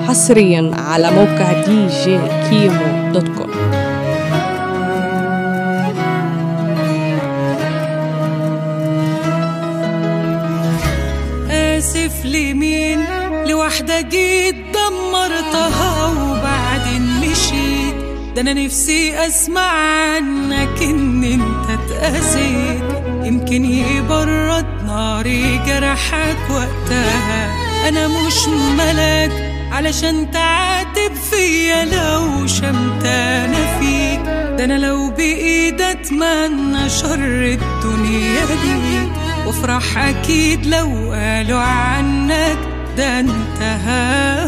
حصريا على موقع دي جي كيمو دوت كوم آسف لمين لوحدة جيت دمرتها وبعدين مشيت ده أنا نفسي أسمع عنك إن أنت اتأذيت يمكن يبرد ناري جرحك وقتها أنا مش ملاك علشان تعاتب فيا لو شمتانة فيك ده أنا لو بإيدي أتمنى شر الدنيا ديك وافرح أكيد لو قالوا عنك ده انتهى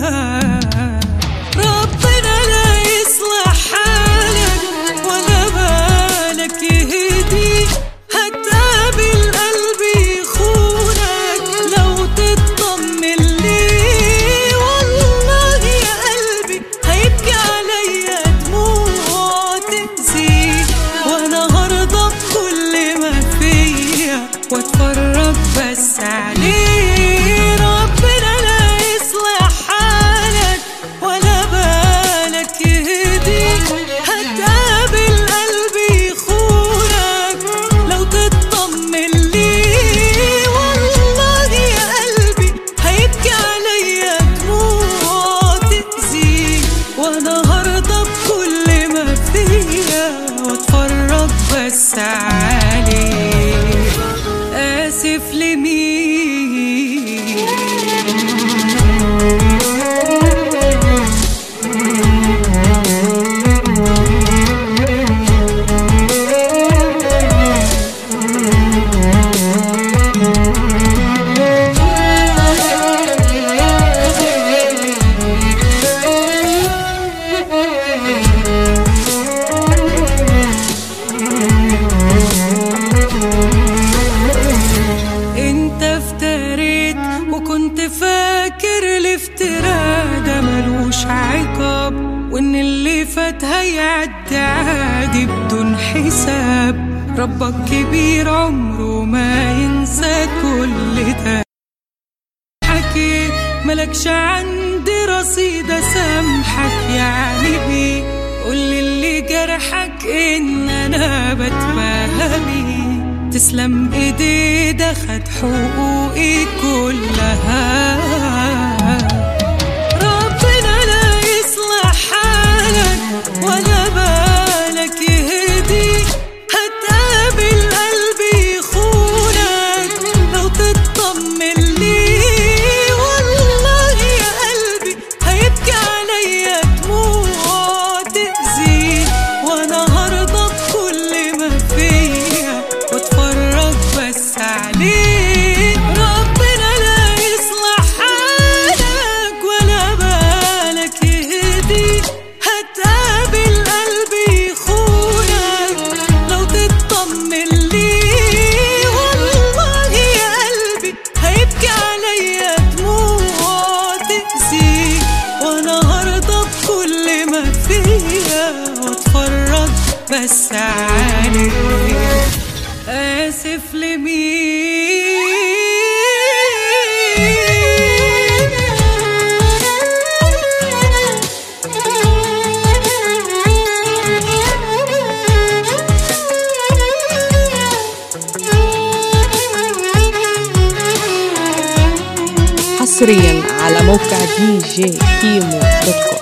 ربنا لا يصلح حالك ولا بالك يهديك هتقابل قلبي يخونك لو تطمن ليه والله يا قلبي هيبكي عليا دموع تأذيك وانا هرضى بكل ما فيا واتفرج بس عليه ربنا لا يصلح حالك ولا بالك يهديك هتقابل قلبي يخونك لو تطمن ليه والله يا قلبي هيبكي عليا دموع تأذيك وانا هرضى بكل ما فيا واتفرج بس عليك آسف لمين انت افتريت وكنت فاكر الافتراء ده ملوش عقاب وان اللي فات هيعدي عادي بدون حساب ربك كبير عمره ما ينسى كل ده حكيت ملكش عندي رصيد اسامحك يعني بيه قولي اللي جرحك ان انا بتباهى بيه تسلم ايدي ده خد حقوقي كلها ربنا لا يصلح حالك ولا بالك يهديك هتقابل قلبي يخونك لو تطمن ليه والله يا قلبي هيبكي عليا دموع تأذيك وانا هرضى بكل ما فيا واتفرج بس عليك ربنا لا يصلح حالك ولا بالك يهديك هتقابل قلبي يخونك لو تطمن ليه والله يا قلبي هيبكي عليا دموع تأذيك وانا هرضى بكل ما فيا واتفرج بس عليك آسف حصريا على موقع دي جي كيمو دوت كوم